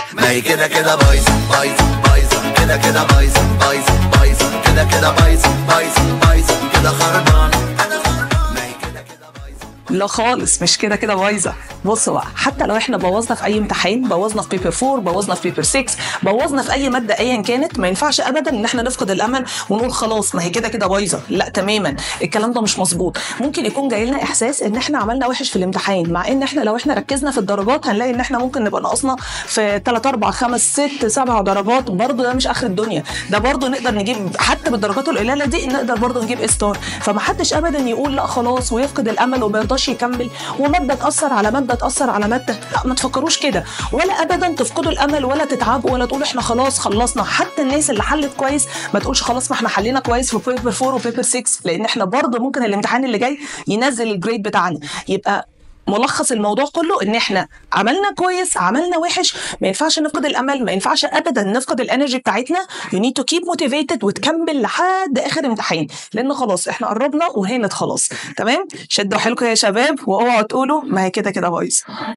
ما هي كده كده بايظة بايظة بايظة كده كده بايظة بايظة بايظة كده كده بايظة بايظة بايظة كده خربانة ما هي كده كده بايظة لا خالص مش كده كده بايظه بصوا بقى حتى لو احنا بوظنا في اي امتحان بوظنا في بيبر 4 بوظنا في بيبر 6 بوظنا في اي ماده ايا كانت ما ينفعش ابدا ان احنا نفقد الامل ونقول خلاص ما هي كده كده بايظه لا تماما الكلام ده مش مظبوط ممكن يكون جاي لنا احساس ان احنا عملنا وحش في الامتحان مع ان احنا لو احنا ركزنا في الدرجات هنلاقي ان احنا ممكن نبقى ناقصنا في 3 4 5 6 7 درجات برضه ده مش اخر الدنيا ده برضه نقدر نجيب حتى بالدرجات القليله دي نقدر برضه نجيب ستار فمحدش ابدا يقول لا خلاص ويفقد الامل وما يرضاش يكمل وماده تاثر على ماده تاثر على ماده لا ما تفكروش كده ولا ابدا تفقدوا الامل ولا تتعبوا ولا تقولوا احنا خلاص خلصنا حتى الناس اللي حلت كويس ما تقولش خلاص ما احنا حلينا كويس في بيبر 4 وبيبر 6 لان احنا برضه ممكن الامتحان اللي جاي ينزل الجريد بتاعنا يبقى ملخص الموضوع كله ان احنا عملنا كويس عملنا وحش ما ينفعش نفقد الامل ما ينفعش ابدا نفقد الانرجي بتاعتنا يو نيد تو كيب موتيفيتد وتكمل لحد اخر امتحان لان خلاص احنا قربنا وهانت خلاص تمام شدوا حيلكم يا شباب واوعوا تقولوا ما هي كده كده بايظه